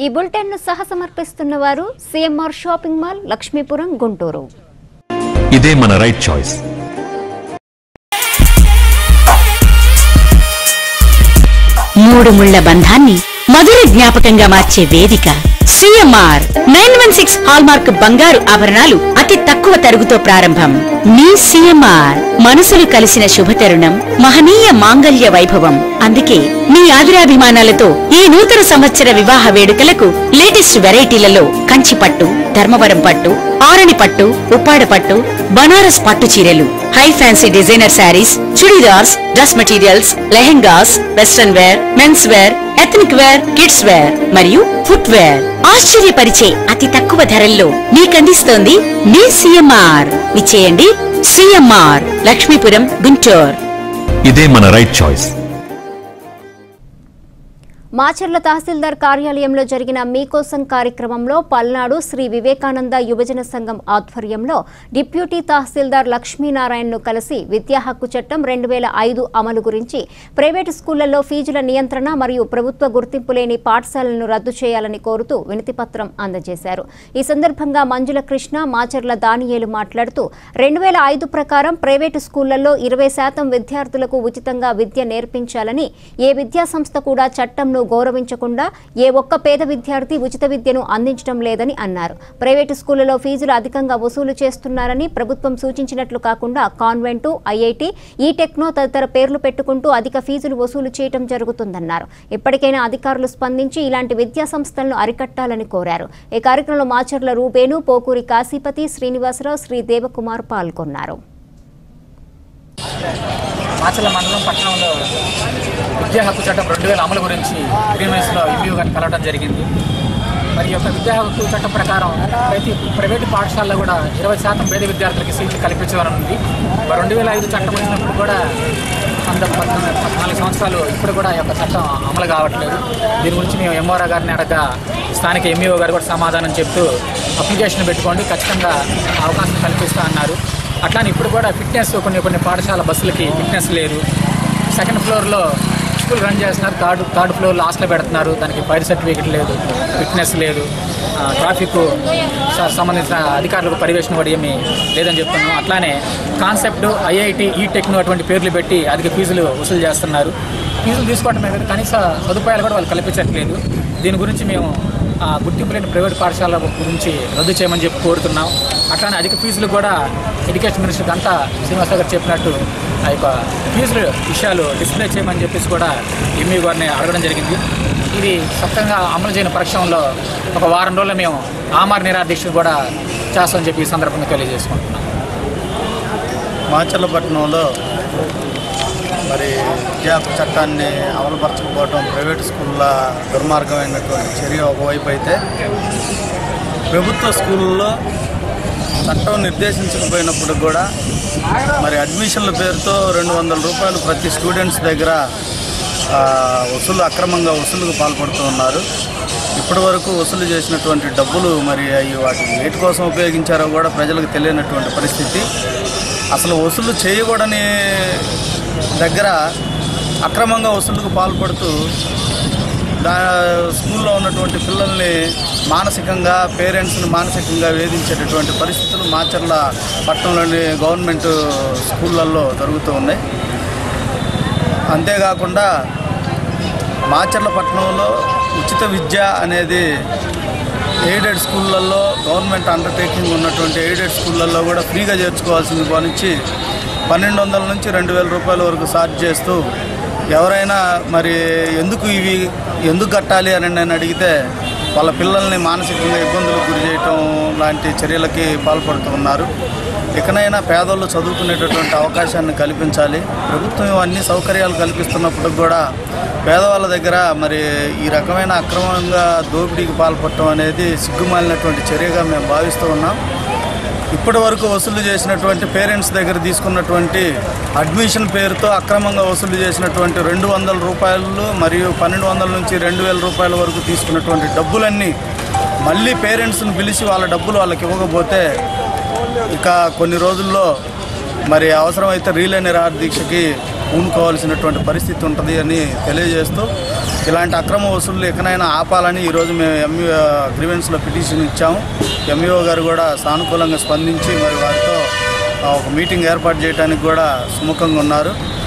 ఈ బులెటిన్ ను సహ సమర్పిస్తున్న వారు CMR shopping mall Lakshmipuram Guntur ఇదే మన రైట్ చాయిస్ మూడు ముళ్ల బంధాన్ని మధుర జ్ఞాపకంగా మార్చే వేదిక CMR nine one six hallmark బంగారు ఆభరణాలు అతి తక్కువ తరుగుతో ప్రారంభం మీ సిఎంఆర్ మనసులు కలిసిన శుభతరుణం మహనీయ మాంగళ్య వైభవం అందుకే మీ ఆదిరాభిమానాలతో ఈ నూతన సంవత్సర వివాహ వేడుకలకు లేటెస్ట్ వెరైటీలలో కంచి పట్టు ధర్మవరం పట్టు ఆరణి పట్టు ఉప్పాడ పట్టు బనారస్ పట్టు చీరలు high fancy designer saris churidars dress materials lehengas western wear men's wear ethnic wear kids wear మరియు ఫుట్ వేర్ ఆశ్చర్యపరిచే అతి తక్కువ ధరల్లో మీకందిస్తోంది మీ సిఎంఆర్ విచ్చేయండి సిఎంఆర్ లక్ష్మీపురం గుంటూరు ఇదే మన రైట్ చాయిస్ మాచర్ల తహసీల్దార్ కార్యాలయంలో జరిగిన మీకోసం కార్యక్రమంలో పల్నాడు శ్రీ వివేకానంద యువజన సంఘం ఆధ్వర్యంలో డిప్యూటీ తహసీల్దార్ లక్ష్మీనారాయణను కలిసి విద్యా హక్కు చట్టం రెండు వేల ఐదు అమలు గురించి ప్రైవేటు స్కూళ్లలో ఫీజుల నియంత్రణ మరియు ప్రభుత్వ గుర్తింపు లేని పాఠశాలలను రద్దు చేయాలని కోరుతూ వినతిపత్రం అందజేశారు ఈ సందర్భంగా మంజుల కృష్ణ మాచర్ల దానియేలు మాట్లాడుతూ రెండు వేల ఐదు ప్రకారం ప్రైవేటు స్కూళ్లలో ఇరవై శాతం విద్యార్థులకు ఉచితంగా విద్య నేర్పించాలని ఏ విద్యా సంస్థ కూడా చట్టంను గౌరవించకుండా ఏ ఒక్క పేద విద్యార్థి ఉచిత విద్యను అందించడం లేదని అన్నారు ప్రైవేటు స్కూళ్లలో ఫీజులు అధికంగా వసూలు చేస్తున్నారని ప్రభుత్వం సూచించినట్లు కాకుండా కాన్వెంటు ఐఐటి ఈ టెక్నో తదితర పేర్లు పెట్టుకుంటూ అధిక ఫీజులు వసూలు చేయడం జరుగుతుందన్నారు ఇప్పటికైనా అధికారులు స్పందించి ఇలాంటి విద్యా సంస్థలను అరికట్టాలని కోరారు ఈ కార్యక్రమంలో మాచర్ల రూబేను పోకూరి కాశీపతి శ్రీనివాసరావు శ్రీ దేవకుమార్ పాల్గొన్నారు మాచల మండలం పట్టణంలో విద్యా హక్కు చట్టం రెండు వేల అమలు గురించి గ్రీన్వెన్స్లో ఎంబీఓ గారిని కలవడం జరిగింది మరి ఈ యొక్క విద్యా హక్కు చట్టం ప్రకారం ప్రతి ప్రైవేటు పాఠశాలలో కూడా ఇరవై శాతం పేద విద్యార్థులకి సీట్లు కల్పించవలని ఉంది మరి రెండు వేల ఐదు చట్టం వచ్చినప్పుడు కూడా అంత పద్నాలుగు పద్నాలుగు సంవత్సరాలు ఇప్పుడు కూడా ఈ యొక్క చట్టం అమలు కావట్లేదు దీని గురించి మేము ఎంఆర్ఓ గారిని అడగగా స్థానిక ఎంఈఓ గారు కూడా సమాధానం చెప్తూ అప్లికేషన్ పెట్టుకోండి ఖచ్చితంగా అవకాశం కల్పిస్తా అన్నారు అట్లానే ఇప్పుడు కూడా ఫిట్నెస్ కొన్ని కొన్ని పాఠశాల బస్సులకి ఫిట్నెస్ లేదు సెకండ్ ఫ్లోర్లో స్కూల్ రన్ చేస్తున్నారు థర్డ్ థర్డ్ ఫ్లోర్లో హాస్టల్ పెడుతున్నారు దానికి ఫైర్ సర్టిఫికేట్ లేదు ఫిట్నెస్ లేదు ఆ, ట్రాఫిక్ స- సంబంధించిన అధికారులకు పర్యవేక్షణ కూడా ఏమీ లేదని చెప్తున్నాం అట్లానే కాన్సెప్ట్ ఐఐటి ఈ టెక్నో అటువంటి పేర్లు పెట్టి అధిక ఫీజులు వసూలు చేస్తున్నారు ఫీజులు తీసుకోవటమే కాదు కనీస సదుపాయాలు కూడా వాళ్ళు కల్పించట్లేదు దీని గురించి మేము ఆ, గుర్తింపు లేని ప్రైవేట్ పాఠశాల గురించి రద్దు చేయమని చెప్పి కోరుతున్నాం అట్లానే అధిక ఫీజులు కూడా ఎడ్యుకేషన్ మినిస్టర్ అంతా శ్రీనివాసరావు గారు చెప్పినట్టు ఆ యొక్క ఫీజులు విషయాలు డిస్ప్లే చేయమని చెప్పేసి కూడా ఎంఈ గారిని అడగడం జరిగింది ఇది సొంతంగా అమలు చేయని పక్షంలో ఒక వారం రోజులు మేము ఆమార్ నిరాదీక్ష కూడా చేస్తామని చెప్పి ఈ సందర్భంగా తెలియజేసుకుంటున్నాం మాచర్లపట్నంలో మరి విద్యార్థి చట్టాన్ని అమలుపరచకపోవడం ప్రైవేట్ స్కూళ్ళ దుర్మార్గమైనటువంటి చర్య ఒకవైపు అయితే ప్రభుత్వ స్కూళ్ళలో చట్టం నిర్దేశించకపోయినప్పుడు కూడా మరి అడ్మిషన్ల పేరుతో రెండు వందల రూపాయలు ప్రతి స్టూడెంట్స్ దగ్గర ఆ, వసూలు అక్రమంగా వసూలుకు పాల్పడుతూ ఉన్నారు ఇప్పటి వరకు వసూలు చేసినటువంటి డబ్బులు మరి అవి వాటిని వేటి కోసం ఉపయోగించారో కూడా ప్రజలకు తెలియనటువంటి పరిస్థితి అసలు వసూలు చేయకూడని దగ్గర అక్రమంగా వసూలుకు పాల్పడుతూ దా స్కూల్లో ఉన్నటువంటి పిల్లల్ని మానసికంగా పేరెంట్స్ని మానసికంగా వేధించేటటువంటి పరిస్థితులు మాచర్ల పట్టణంలోని గవర్నమెంట్ స్కూళ్ళల్లో జరుగుతూ ఉన్నాయి అంతేకాకుండా మాచర్ల పట్టణంలో ఉచిత విద్య అనేది ఎయిడెడ్ స్కూళ్ళల్లో గవర్నమెంట్ అండర్టేకింగ్ ఉన్నటువంటి ఎయిడెడ్ స్కూళ్ళల్లో కూడా ఫ్రీగా చేర్చుకోవాల్సింది పోనిచ్చి పన్నెండు వందల నుంచి రెండు వేల రూపాయల వరకు ఛార్జ్ చేస్తూ ఎవరైనా మరి ఎందుకు ఇవి ఎందుకు కట్టాలి అని నేను అడిగితే వాళ్ళ పిల్లల్ని మానసికంగా ఇబ్బందులకు గురి చేయటం లాంటి చర్యలకి పాల్పడుతూ ఉన్నారు ఇకనైనా పేదోళ్ళు చదువుకునేటటువంటి అవకాశాన్ని కల్పించాలి ప్రభుత్వం అన్ని సౌకర్యాలు కల్పిస్తున్నప్పుడు కూడా పేదవాళ్ళ దగ్గర మరి ఈ రకమైన అక్రమంగా దోపిడీకి పాల్పడటం అనేది సిగ్గుమాలినటువంటి చర్యగా మేము భావిస్తూ ఉన్నాం ఇప్పటి వరకు వసూలు చేసినటువంటి పేరెంట్స్ దగ్గర తీసుకున్నటువంటి అడ్మిషన్ పేరుతో అక్రమంగా వసూలు చేసినటువంటి రెండు వందల రూపాయలు మరియు పన్నెండు వందల నుంచి రెండు వేల రూపాయల వరకు తీసుకున్నటువంటి డబ్బులన్నీ మళ్ళీ పేరెంట్స్ని పిలిచి వాళ్ళ డబ్బులు వాళ్ళకి ఇవ్వకపోతే ఇక కొన్ని రోజుల్లో మరి అవసరమైతే రీలే నిరాహార దీక్షకి పూనుకోవాల్సినటువంటి పరిస్థితి ఉంటుంది అని తెలియజేస్తూ ఇలాంటి అక్రమ వసూళ్లు ఎక్కడైనా ఆపాలని ఈరోజు మేము ఎంఈ గ్రీవెన్స్లో పిటిషన్ ఇచ్చాము ఎంఈఓ గారు కూడా సానుకూలంగా స్పందించి మరి వారితో ఆ, ఒక మీటింగ్ ఏర్పాటు చేయడానికి కూడా సుముఖంగా ఉన్నారు